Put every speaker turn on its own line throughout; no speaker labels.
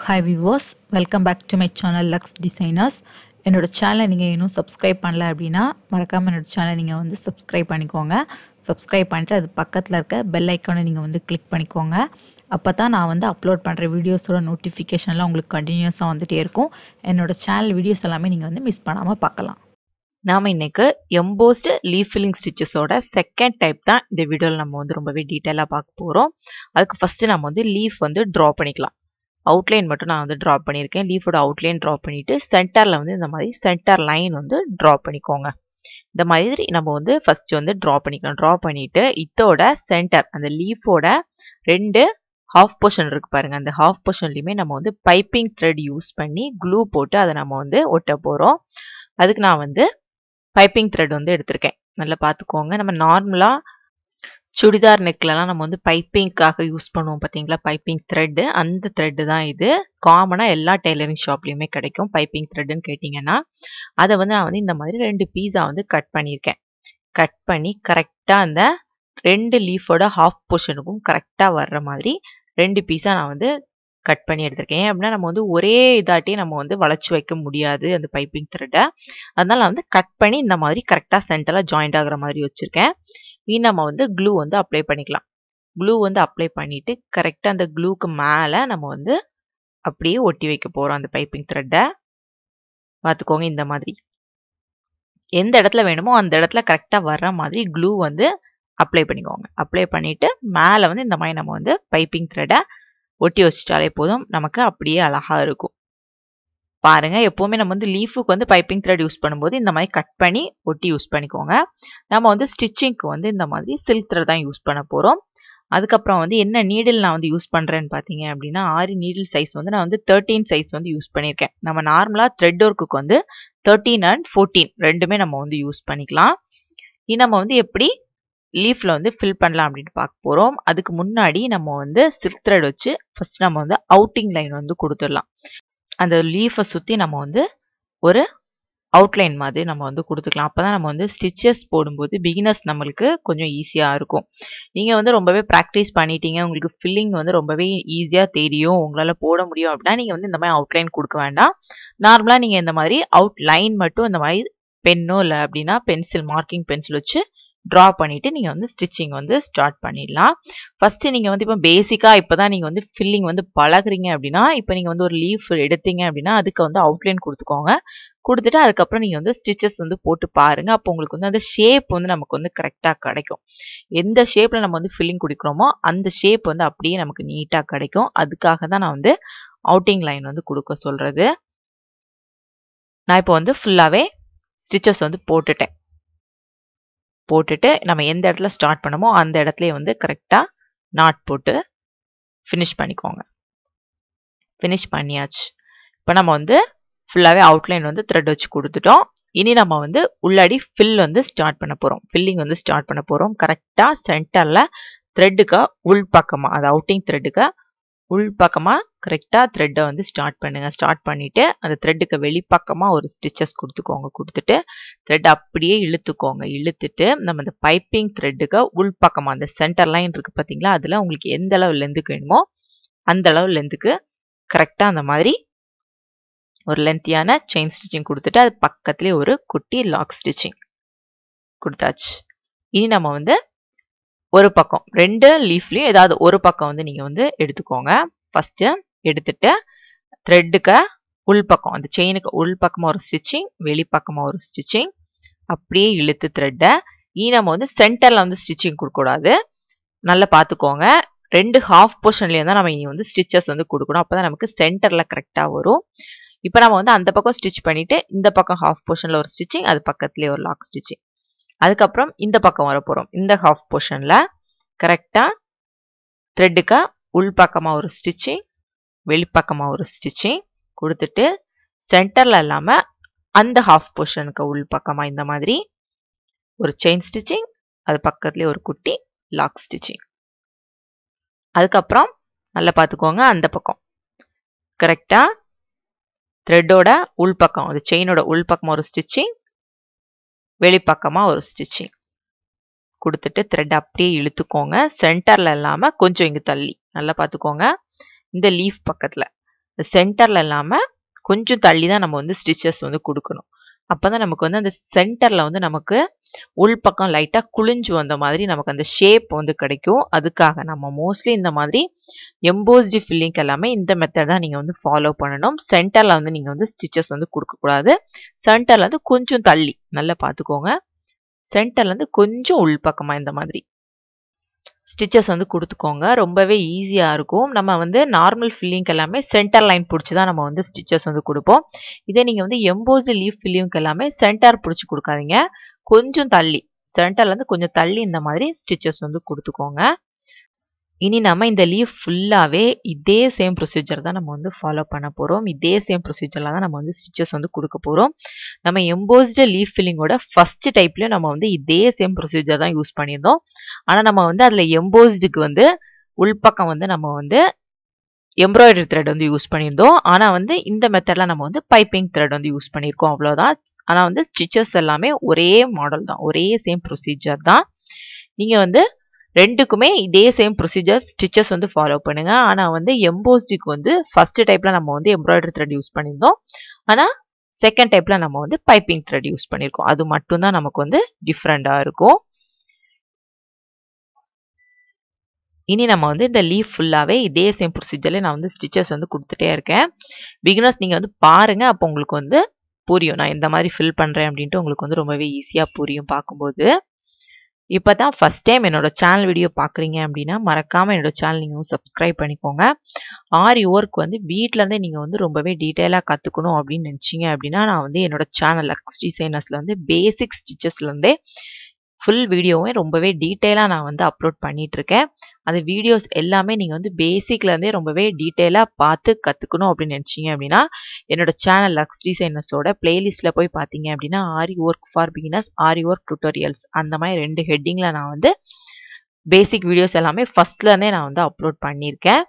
hi விவோஸ் welcome back to my channel Lux designers என்னோட சேனலை நீங்கள் இன்னும் சப்ஸ்கிரைப் பண்ணல அப்படின்னா மறக்காமல் என்னோட சேனலை நீங்கள் வந்து சப்ஸ்கிரைப் பண்ணிக்கோங்க சப்ஸ்கிரைப் பண்ணிட்டு அது பக்கத்தில் இருக்க பெல் ஐக்கானை நீங்கள் வந்து கிளிக் பண்ணிக்கோங்க அப்போ தான் நான் வந்து அப்லோட் பண்ணுற வீடியோஸோட நோட்டிஃபிகேஷன்லாம் உங்களுக்கு கண்டினியூஸாக வந்துகிட்டே இருக்கும் என்னோட சேனல் வீடியோஸ் எல்லாமே நீங்கள் வந்து மிஸ் பண்ணாமல் பார்க்கலாம்
நாம் இன்னைக்கு எம்போஸ்டு லீஃப் ஃபில்லிங் ஸ்டிச்சஸோட செகண்ட் டைப் தான் இந்த வீடியோவில் நம்ம வந்து ரொம்பவே டீட்டெயிலாக பார்க்க போகிறோம் அதுக்கு ஃபஸ்ட்டு நம்ம வந்து லீஃப் வந்து ட்ரா பண்ணிக்கலாம் அவுட்லைன் மட்டும் நான் வந்து ட்ரா பண்ணியிருக்கேன் லீஃபோட அவுட்லைன் ட்ரா பண்ணிவிட்டு சென்டரில் வந்து இந்த மாதிரி சென்டர் லைன் வந்து ட்ரா பண்ணிக்கோங்க இந்த மாதிரி நம்ம வந்து ஃபஸ்ட்டு வந்து ட்ரா பண்ணிக்கலாம் ட்ரா பண்ணிவிட்டு இதோட சென்டர் அந்த லீஃபோட ரெண்டு ஹாஃப் போர்ஷன் இருக்கு பாருங்க அந்த ஹாஃப் போர்ஷன்லையுமே நம்ம வந்து பைப்பிங் த்ரெட் யூஸ் பண்ணி க்ளூ போட்டு அதை நம்ம வந்து ஒட்ட போகிறோம் அதுக்கு நான் வந்து பைப்பிங் த்ரெட் வந்து எடுத்திருக்கேன் நல்லா பார்த்துக்கோங்க நம்ம நார்மலாக சுடிதார் நெக்லலாம் நம்ம வந்து பைப்பிங்க்காக யூஸ் பண்ணுவோம் பார்த்தீங்களா பைப்பிங் த்ரெட்டு அந்த த்ரெட்டு தான் இது காமனாக எல்லா டெய்லரிங் ஷாப்லேயுமே கிடைக்கும் பைப்பிங் த்ரெட்டுன்னு கேட்டிங்கன்னா அதை வந்து நான் வந்து இந்த மாதிரி ரெண்டு பீஸா வந்து கட் பண்ணியிருக்கேன் கட் பண்ணி கரெக்டாக அந்த ரெண்டு லீஃபோட ஹாஃப் போர்ஷனுக்கும் கரெக்டாக வர்ற மாதிரி ரெண்டு பீஸாக நான் வந்து கட் பண்ணி எடுத்திருக்கேன் ஏன் அப்படின்னா நம்ம வந்து ஒரே இதாட்டி நம்ம வந்து வளைச்சி வைக்க முடியாது அந்த பைப்பிங் த்ரெட்டை அதனால நான் வந்து கட் பண்ணி இந்த மாதிரி கரெக்டாக சென்டரில் ஜாயிண்ட் ஆகுற மாதிரி வச்சுருக்கேன் இனி நம்ம வந்து க்ளூ வந்து அப்ளை பண்ணிக்கலாம் க்ளூ வந்து அப்ளை பண்ணிவிட்டு கரெக்டாக அந்த க்ளூக்கு மேலே நம்ம வந்து அப்படியே ஒட்டி வைக்க போகிறோம் அந்த பைப்பிங் த்ரெட்டை பார்த்துக்கோங்க இந்த மாதிரி எந்த இடத்துல வேணுமோ அந்த இடத்துல கரெக்டாக வர்ற மாதிரி க்ளூ வந்து அப்ளை பண்ணிக்கோங்க அப்ளை பண்ணிவிட்டு மேலே வந்து இந்த மாதிரி நம்ம வந்து பைப்பிங் த்ரெட்டை ஒட்டி வச்சிட்டாலே போதும் நமக்கு அப்படியே அழகாக இருக்கும் பாருங்க எப்போவுமே நம்ம வந்து லீஃபுக்கு வந்து பைப்பிங் த்ரெட் யூஸ் பண்ணும்போது இந்த மாதிரி கட் பண்ணி ஒட்டி யூஸ் பண்ணிக்கோங்க நம்ம வந்து ஸ்டிச்சிங்க்கு வந்து இந்த மாதிரி சில்க் த்ரெட் தான் யூஸ் பண்ண போகிறோம் அதுக்கப்புறம் வந்து என்ன நீடில் நான் வந்து யூஸ் பண்ணுறேன்னு பார்த்தீங்க அப்படின்னா ஆரி நீடில் சைஸ் வந்து நான் வந்து தேர்ட்டீன் சைஸ் வந்து யூஸ் பண்ணியிருக்கேன் நம்ம நார்மலாக த்ரெட் ஒர்க்குக்கு வந்து தேர்ட்டீன் அண்ட் ஃபோர்டீன் ரெண்டுமே நம்ம வந்து யூஸ் பண்ணிக்கலாம் இது நம்ம வந்து எப்படி லீஃபில் வந்து ஃபில் பண்ணலாம் அப்படின்னு பார்க்க போகிறோம் அதுக்கு முன்னாடி நம்ம வந்து சில்க் த்ரெட் வச்சு ஃபஸ்ட் நம்ம வந்து அவுட்டிங் லைன் வந்து கொடுத்துடலாம் அந்த லீஃபை சுற்றி நம்ம வந்து ஒரு அவுட்லைன் மாதிரி நம்ம வந்து கொடுத்துக்கலாம் அப்போ தான் நம்ம வந்து ஸ்டிச்சஸ் போடும்போது பிகினர்ஸ் நம்மளுக்கு கொஞ்சம் ஈஸியாக இருக்கும் நீங்கள் வந்து ரொம்பவே ப்ராக்டிஸ் பண்ணிட்டீங்க உங்களுக்கு ஃபில்லிங் வந்து ரொம்பவே ஈஸியாக தெரியும் உங்களால் போட முடியும் அப்படின்னா நீங்கள் வந்து இந்த மாதிரி அவுட்லைன் கொடுக்க வேண்டாம் நார்மலாக நீங்கள் இந்த மாதிரி அவுட் லைன் மட்டும் இந்த மாதிரி பென்னோ இல்லை அப்படின்னா பென்சில் மார்க்கிங் பென்சில் வச்சு ட்ரா பண்ணிவிட்டு நீங்கள் வந்து ஸ்டிச்சிங் வந்து ஸ்டார்ட் பண்ணிடலாம் ஃபஸ்ட்டு நீங்கள் வந்து இப்போ பேசிக்காக இப்போ தான் நீங்கள் வந்து ஃபில்லிங் வந்து பழகுறீங்க அப்படின்னா இப்போ நீங்கள் வந்து ஒரு லீஃப் எடுத்தீங்க அப்படின்னா அதுக்கு வந்து அவுட்லைன் கொடுத்துக்கோங்க கொடுத்துட்டு அதுக்கப்புறம் நீங்கள் வந்து ஸ்டிச்சஸ் வந்து போட்டு பாருங்கள் அப்போ உங்களுக்கு வந்து அந்த ஷேப் வந்து நமக்கு வந்து கரெக்டாக கிடைக்கும் எந்த ஷேப்பில் நம்ம வந்து ஃபில்லிங் கொடுக்குறோமோ அந்த ஷேப் வந்து அப்படியே நமக்கு நீட்டாக கிடைக்கும் அதுக்காக தான் நான் வந்து அவுட்டிங் லைன் வந்து கொடுக்க சொல்கிறது நான் இப்போ வந்து ஃபுல்லாகவே ஸ்டிச்சஸ் வந்து போட்டுட்டேன் போட்டுட்டு நம்ம எந்த இடத்துல ஸ்டார்ட் பண்ணமோ அந்த இடத்துலயே வந்து கரெக்டாக நாட் போட்டு ஃபினிஷ் பண்ணிக்கோங்க ஃபினிஷ் பண்ணியாச்சு இப்போ நம்ம வந்து ஃபுல்லாகவே அவுட்லைன் வந்து த்ரெட் வச்சு கொடுத்துட்டோம் இனி நம்ம வந்து உள்ளாடி ஃபில் வந்து ஸ்டார்ட் பண்ண போகிறோம் ஃபில்லிங் வந்து ஸ்டார்ட் பண்ண போகிறோம் கரெக்டாக சென்டரில் த்ரெட்டுக்கு உள் பக்கமாக அது அவுட்டிங் த்ரெட்டுக்கு உள் பக்கமாக கரெக்டாக த்ரெட்டை வந்து ஸ்டார்ட் பண்ணுங்கள் ஸ்டார்ட் பண்ணிவிட்டு அந்த த்ரெட்டுக்கு வெளிப்பக்கமாக ஒரு ஸ்டிச்சஸ் கொடுத்துக்கோங்க கொடுத்துட்டு த்ரெட் அப்படியே இழுத்துக்கோங்க இழுத்துட்டு நம்ம இந்த பைப்பிங் த்ரெட்டுக்கு உள் பக்கமாக அந்த சென்டர் லைன் இருக்குது பார்த்தீங்களா அதில் உங்களுக்கு எந்த அளவு லென்த்துக்கு வேணுமோ அந்த அளவு லென்த்துக்கு கரெக்டாக அந்த மாதிரி ஒரு லென்த்தியான செயின் ஸ்டிச்சிங் கொடுத்துட்டு அது பக்கத்துலேயே ஒரு குட்டி லாக் ஸ்டிச்சிங் கொடுத்தாச்சு இனி நம்ம வந்து ஒரு பக்கம் ரெண்டு லீஃப்லேயும் ஏதாவது ஒரு பக்கம் வந்து நீங்கள் வந்து எடுத்துக்கோங்க ஃபஸ்ட்டு எடுத்துட்டு த்ரெட்டுக்கு உள் பக்கம் அந்த செயினுக்கு உள் பக்கமாக ஒரு ஸ்டிச்சிங் வெளிப்பக்கமாக ஒரு ஸ்டிச்சிங் அப்படியே இழுத்து த்ரெட்டை இனி நம்ம வந்து சென்டரில் வந்து ஸ்டிச்சிங் கொடுக்கக்கூடாது நல்லா பார்த்துக்கோங்க ரெண்டு ஹாஃப் போர்ஷன்லேயே தான் நம்ம இனி வந்து ஸ்டிச்சஸ் வந்து கொடுக்கணும் அப்போ தான் நமக்கு சென்டரில் கரெக்டாக வரும் இப்போ நம்ம வந்து அந்த பக்கம் ஸ்டிச் பண்ணிவிட்டு இந்த பக்கம் ஹாஃப் போர்ஷனில் ஒரு ஸ்டிச்சிங் அது பக்கத்துலேயே ஒரு லாக் ஸ்டிச்சிங் அதுக்கப்புறம் இந்த பக்கம் வர போகிறோம் இந்த ஹாஃப் போர்ஷனில் கரெக்டாக த்ரெட்டுக்கு உள் பக்கமாக ஒரு ஸ்டிச்சிங் வெளிப்பக்கமாக ஒரு ஸ்டிச்சிங் கொடுத்துட்டு சென்டரில் இல்லாமல் அந்த ஹாஃப் போர்ஷனுக்கு உள் பக்கமாக இந்த மாதிரி ஒரு செயின் ஸ்டிச்சிங் அது பக்கத்துலேயே ஒரு குட்டி லாக் ஸ்டிச்சிங் அதுக்கப்புறம் நல்லா பார்த்துக்கோங்க அந்த பக்கம் கரெக்டாக த்ரெட்டோட உள்பக்கம் அது செயினோட உள்பக்கமாக ஒரு ஸ்டிச்சிங் வெளிப்பக்கமாக ஒரு ஸ்டிச்சிங் கொடுத்துட்டு த்ரெட் அப்படியே இழுத்துக்கோங்க சென்டரில் இல்லாமல் கொஞ்சம் இங்கே தள்ளி நல்லா பார்த்துக்கோங்க இந்த லீஃப் பக்கத்தில் சென்டரில் இல்லாமல் கொஞ்சம் தள்ளி தான் நம்ம வந்து ஸ்டிச்சஸ் வந்து கொடுக்கணும் அப்போ தான் நமக்கு வந்து அந்த சென்டரில் வந்து நமக்கு உள்பக்கம் லைட்டாக குளிஞ்சு வந்த மாதிரி நமக்கு அந்த ஷேப் வந்து கிடைக்கும் அதுக்காக நம்ம மோஸ்ட்லி இந்த மாதிரி எம்போஸ்டு ஃபில்லிங்க் எல்லாமே இந்த மெத்தட் தான் நீங்கள் வந்து ஃபாலோ பண்ணணும் சென்டரில் வந்து நீங்கள் வந்து ஸ்டிச்சஸ் வந்து கொடுக்கக்கூடாது சென்டரில் வந்து கொஞ்சம் தள்ளி நல்லா பார்த்துக்கோங்க சென்டர்லேருந்து கொஞ்சம் உள்பக்கமாக இந்த மாதிரி ஸ்டிச்சஸ் வந்து கொடுத்துக்கோங்க ரொம்பவே ஈஸியாக இருக்கும் நம்ம வந்து நார்மல் ஃபில்லிங்க்கு எல்லாமே சென்டர் லைன் பிடிச்சி தான் நம்ம வந்து ஸ்டிச்சஸ் வந்து கொடுப்போம் இதே நீங்கள் வந்து எம்போஸ்டு லீஃப் ஃபில்லிங்க்கு எல்லாமே சென்டர் பிடிச்சி கொடுக்காதீங்க கொஞ்சம் தள்ளி சென்டர்லேருந்து கொஞ்சம் தள்ளி இந்த மாதிரி ஸ்டிச்சஸ் வந்து கொடுத்துக்கோங்க இனி நம்ம இந்த லீவ் ஃபுல்லாகவே இதே சேம் ப்ரொசீஜர் தான் நம்ம வந்து ஃபாலோ பண்ண போகிறோம் இதே சேம் ப்ரொசீஜரில் தான் நம்ம வந்து ஸ்டிச்சஸ் வந்து கொடுக்க போகிறோம் நம்ம எம்போஸ்டு லீஃப் ஃபில்லிங்கோட ஃபர்ஸ்ட் டைப்லேயும் நம்ம வந்து இதே சேம் ப்ரொசீஜர் தான் யூஸ் பண்ணியிருந்தோம் ஆனால் நம்ம வந்து அதில் எம்போஸ்டுக்கு வந்து உள்பக்கம் வந்து நம்ம வந்து எம்ப்ராய்டரி த்ரெட் வந்து யூஸ் பண்ணியிருந்தோம் ஆனால் வந்து இந்த மெத்தடில் நம்ம வந்து பைப்பிங் த்ரெட் வந்து யூஸ் பண்ணியிருக்கோம் அவ்வளோதான் ஆனால் வந்து ஸ்டிச்சஸ் எல்லாமே ஒரே மாடல் தான் ஒரே சேம் ப்ரொசீஜர் தான் நீங்கள் வந்து ரெண்டுக்குமே இதே சேம் ப்ரொசீஜர் ஸ்டிச்சஸ் வந்து ஃபாலோ பண்ணுங்க ஆனால் வந்து எம்போஸ்டிக்கு வந்து ஃபர்ஸ்ட் டைப்ல நம்ம வந்து எம்ப்ராய்டரி த்ரெட் யூஸ் பண்ணியிருந்தோம் ஆனால் செகண்ட் டைப்ல நம்ம வந்து பைப்பிங் த்ரெட் யூஸ் பண்ணியிருக்கோம் அது மட்டும்தான் நமக்கு வந்து டிஃப்ரெண்டாக இருக்கும் இனி நம்ம வந்து இந்த லீஃப் ஃபுல்லாகவே இதே சேம் ப்ரொசீஜர்ல நான் வந்து ஸ்டிச்சஸ் வந்து கொடுத்துட்டே இருக்கேன் பிகினர்ஸ் நீங்கள் வந்து பாருங்க அப்போ உங்களுக்கு வந்து புரியும் நான் இந்த மாதிரி ஃபில் பண்ணுறேன் அப்படின்ட்டு உங்களுக்கு வந்து ரொம்பவே ஈஸியாக புரியும் பார்க்கும்போது இப்போ தான் ஃபஸ்ட் டைம் என்னோட சேனல் வீடியோ பார்க்குறீங்க அப்படின்னா மறக்காமல் என்னோட சேனல் நீங்கள் வந்து சப்ஸ்கிரைப் பண்ணிக்கோங்க ஆரி ஒர்க் வந்து வீட்டிலேருந்தே நீங்கள் வந்து ரொம்பவே டீட்டெயிலாக கற்றுக்கணும் அப்படின்னு நினச்சிங்க அப்படின்னா நான் வந்து என்னோட சேனல் லக்ஸ் டிசைனர்ஸில் வந்து பேசிக் ஸ்டிச்சஸ்லேருந்தே ஃபுல் வீடியோவே ரொம்பவே டீட்டெயிலாக நான் வந்து அப்லோட் பண்ணிகிட்ருக்கேன் அந்த வீடியோஸ் எல்லாமே நீங்கள் வந்து பேசிக்லேருந்தே ரொம்பவே டீட்டெயிலாக பார்த்து கற்றுக்கணும் அப்படின்னு நினச்சிங்க அப்படின்னா என்னோட சேனல் லக்ஸ் டிசைனர்ஸோட பிளேலிஸ்ட்டில் போய் பார்த்தீங்க அப்படின்னா aari work for beginners aari work tutorials அந்த மாதிரி ரெண்டு ஹெட்டிங்கில் நான் வந்து பேசிக் வீடியோஸ் எல்லாமே ஃபஸ்ட்லேருந்தே நான் வந்து அப்லோட் பண்ணியிருக்கேன்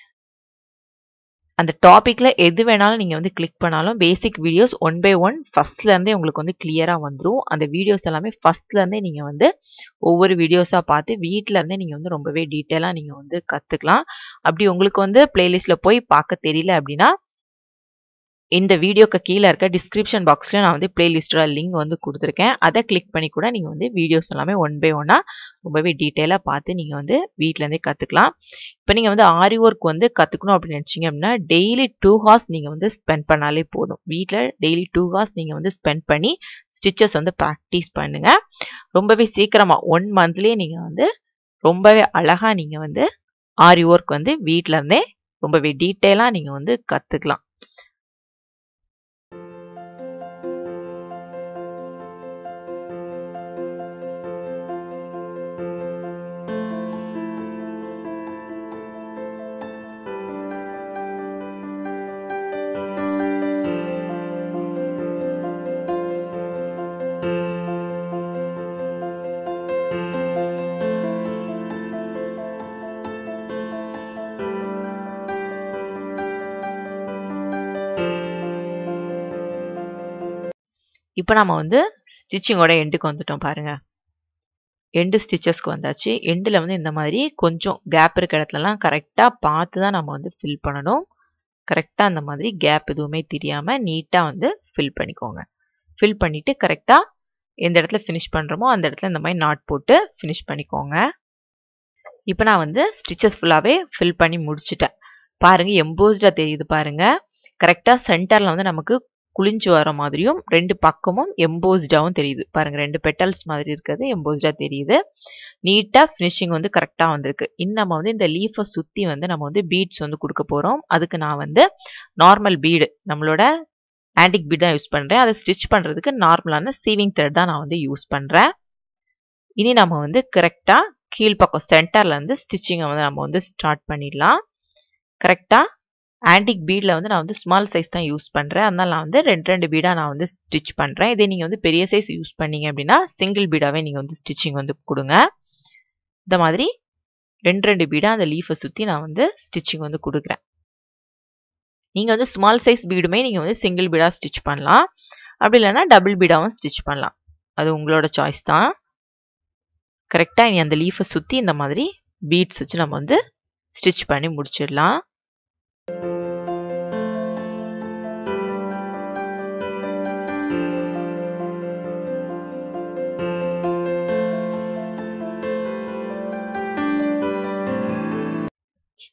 அந்த டாப்பிக்கில் எது வேணாலும் நீங்கள் வந்து கிளிக் பண்ணாலும் basic videos one by one ஃபஸ்ட்லேருந்தே உங்களுக்கு வந்து கிளியராக வந்துடும் அந்த வீடியோஸ் எல்லாமே ஃபஸ்ட்லேருந்தே நீங்கள் வந்து ஒவ்வொரு வீடியோஸாக பார்த்து வீட்டிலேருந்தே நீங்கள் வந்து ரொம்பவே டீட்டெயிலாக நீங்கள் வந்து கற்றுக்கலாம் அப்படி உங்களுக்கு வந்து பிளேலிஸ்ட்டில் போய் பார்க்க தெரியல அப்படின்னா இந்த வீடியோக்கு கீழே இருக்க டிஸ்கிரிப்ஷன் பாக்ஸில் நான் வந்து பிளேலிஸ்டோட லிங்க் வந்து கொடுத்துருக்கேன் அதை கிளிக் பண்ணி கூட நீங்கள் வந்து வீடியோஸ் எல்லாமே ஒன் பை ஒன்னாக ரொம்பவே டீட்டெயிலாக பார்த்து நீங்கள் வந்து வீட்டிலேருந்தே கற்றுக்கலாம் இப்போ நீங்கள் வந்து ஆரி ஒர்க் வந்து கற்றுக்கணும் அப்படின்னு நினச்சிங்க அப்படின்னா டெய்லி டூ ஹார்ஸ் நீங்கள் வந்து ஸ்பெண்ட் பண்ணாலே போதும் வீட்டில் டெய்லி டூ ஹார்ஸ் நீங்கள் வந்து ஸ்பெண்ட் பண்ணி ஸ்டிச்சஸ் வந்து ப்ராக்டிஸ் பண்ணுங்கள் ரொம்பவே சீக்கிரமாக ஒன் மந்த்லேயே நீங்கள் வந்து ரொம்பவே அழகாக நீங்கள் வந்து ஆரி ஒர்க் வந்து வீட்டிலேருந்தே ரொம்பவே டீட்டெயிலாக நீங்கள் வந்து கற்றுக்கலாம் இப்போ நம்ம வந்து ஸ்டிச்சிங்கோட எண்டுக்கு வந்துட்டோம் பாருங்க எண்டு ஸ்டிச்சஸ்க்கு வந்தாச்சு எண்டில் வந்து இந்த மாதிரி கொஞ்சம் கேப் இருக்க இடத்துலலாம் கரெக்டாக பார்த்து தான் நம்ம வந்து ஃபில் பண்ணணும் கரெக்டாக அந்த மாதிரி கேப் எதுவுமே தெரியாமல் நீட்டாக வந்து ஃபில் பண்ணிக்கோங்க ஃபில் பண்ணிவிட்டு கரெக்டாக எந்த இடத்துல ஃபினிஷ் பண்ணுறோமோ அந்த இடத்துல இந்த மாதிரி நாட் போட்டு ஃபினிஷ் பண்ணிக்கோங்க இப்போ நான் வந்து ஸ்டிச்சஸ் ஃபுல்லாகவே ஃபில் பண்ணி முடிச்சிட்டேன் பாருங்கள் எம்போஸ்டாக தெரியுது பாருங்கள் கரெக்டாக சென்டரில் வந்து நமக்கு குளிஞ்சு வர மாதிரியும் ரெண்டு பக்கமும் எம்போஸ்டாகவும் தெரியுது பாருங்க ரெண்டு பெட்டல்ஸ் மாதிரி இருக்கிறது எம்போஸ்டாக தெரியுது நீட்டாக ஃபினிஷிங் வந்து கரெக்டாக வந்திருக்கு இன்னும் நம்ம வந்து இந்த லீஃபை சுற்றி வந்து நம்ம வந்து பீட்ஸ் வந்து கொடுக்க போகிறோம் அதுக்கு நான் வந்து நார்மல் பீடு நம்மளோட ஆன்டிக் பீட் தான் யூஸ் பண்ணுறேன் அதை ஸ்டிச் பண்ணுறதுக்கு நார்மலான சீவிங் த்ரெட் தான் நான் வந்து யூஸ் பண்ணுறேன் இனி நம்ம வந்து கரெக்டாக கீழ்ப்பக்கம் சென்டர்லேருந்து ஸ்டிச்சிங்கை வந்து நம்ம வந்து ஸ்டார்ட் பண்ணிடலாம் கரெக்டாக ஆன்டிக் பீடில் வந்து நான் வந்து ஸ்மால் சைஸ் தான் யூஸ் பண்ணுறேன் அதனால் நான் வந்து ரெண்டு ரெண்டு பீடாக நான் வந்து ஸ்டிச் பண்ணுறேன் இதே நீங்கள் வந்து பெரிய சைஸ் யூஸ் பண்ணீங்க அப்படின்னா சிங்கிள் பீடாகவே நீங்கள் வந்து ஸ்டிச்சிங் வந்து கொடுங்க இந்த மாதிரி ரெண்டு ரெண்டு பீடாக அந்த லீஃபை சுற்றி நான் வந்து ஸ்டிச்சிங் வந்து கொடுக்குறேன் நீங்கள் வந்து ஸ்மால் சைஸ் பீடுமே நீங்கள் வந்து சிங்கிள் பீடாக ஸ்டிச் பண்ணலாம் அப்படி இல்லைன்னா டபுள் பீடாகவும் ஸ்டிச் பண்ணலாம் அது உங்களோட சாய்ஸ் தான் கரெக்டாக இனி அந்த லீஃபை சுற்றி இந்த மாதிரி பீட்ஸ் வச்சு நம்ம வந்து ஸ்டிச் பண்ணி முடிச்சிடலாம்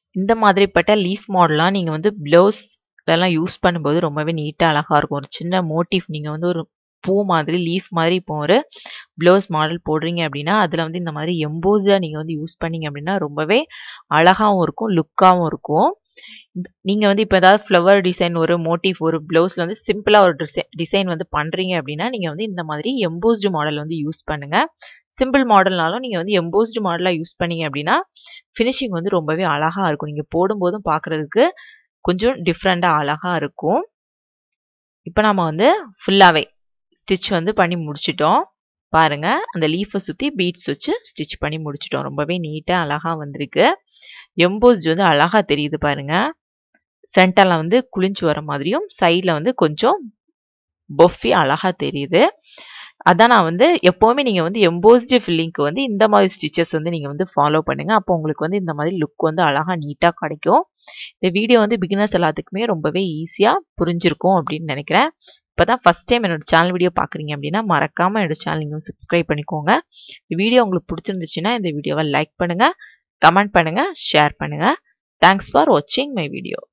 இந்த மாதிரிப்பட்ட லீஃப் மாடல்லாம் நீங்கள் வந்து ப்ளவுஸ் இதெல்லாம் யூஸ் பண்ணும்போது ரொம்பவே நீட்டாக அழகாக இருக்கும் ஒரு சின்ன மோட்டிவ் நீங்கள் வந்து ஒரு பூ மாதிரி லீஃப் மாதிரி இப்போ ஒரு ப்ளவுஸ் மாடல் போடுறீங்க அப்படின்னா அதில் வந்து இந்த மாதிரி எம்போஸாக நீங்கள் வந்து யூஸ் பண்ணீங்க அப்படின்னா ரொம்பவே அழகாகவும் இருக்கும் லுக்காகவும் இருக்கும் நீங்கள் வந்து இப்போ ஏதாவது ஃப்ளவர் டிசைன் ஒரு மோட்டிவ் ஒரு ப்ளவுஸில் வந்து சிம்பிளாக ஒரு டிசைன் டிசைன் வந்து பண்ணுறீங்க அப்படின்னா நீங்கள் வந்து இந்த மாதிரி எம்போஸ்டு மாடல் வந்து யூஸ் பண்ணுங்கள் சிம்பிள் மாடல்னாலும் நீங்கள் வந்து எம்போஸ்டு மாடலாக யூஸ் பண்ணீங்க அப்படின்னா ஃபினிஷிங் வந்து ரொம்பவே அழகாக இருக்கும் நீங்கள் போடும்போதும் பார்க்குறதுக்கு கொஞ்சம் டிஃப்ரெண்ட்டாக அழகாக இருக்கும் இப்போ நம்ம வந்து ஃபுல்லாகவே ஸ்டிச் வந்து பண்ணி முடிச்சிட்டோம் பாருங்கள் அந்த லீஃபை சுற்றி பீட்ஸ் வச்சு ஸ்டிச் பண்ணி முடிச்சிட்டோம் ரொம்பவே நீட்டாக அழகாக வந்திருக்கு எம்போஸ்டு வந்து அழகாக தெரியுது பாருங்கள் சென்டரில் வந்து குளிஞ்சு வர மாதிரியும் சைடில் வந்து கொஞ்சம் பொஃபி அழகாக தெரியுது அதான் நான் வந்து எப்போவுமே நீங்கள் வந்து எம்போஸ்டு ஃபில்லிங்க்கு வந்து இந்த மாதிரி ஸ்டிச்சஸ் வந்து நீங்கள் வந்து ஃபாலோ பண்ணுங்கள் அப்போ உங்களுக்கு வந்து இந்த மாதிரி லுக் வந்து அழகாக நீட்டாக கிடைக்கும் இந்த வீடியோ வந்து பிகினர்ஸ் எல்லாத்துக்குமே ரொம்பவே ஈஸியாக புரிஞ்சிருக்கும் அப்படின்னு நினைக்கிறேன் இப்போ தான் ஃபஸ்ட் டைம் என்னோட சேனல் வீடியோ பார்க்குறீங்க அப்படின்னா மறக்காமல் என்னோட சேனல் நீங்கள் சப்ஸ்கிரைப் பண்ணிக்கோங்க இந்த வீடியோ உங்களுக்கு பிடிச்சிருந்துச்சுன்னா இந்த வீடியோவை லைக் பண்ணுங்கள் கமெண்ட் பண்ணுங்கள் ஷேர் பண்ணுங்கள் தேங்க்ஸ் ஃபார் வாட்சிங் மை வீடியோ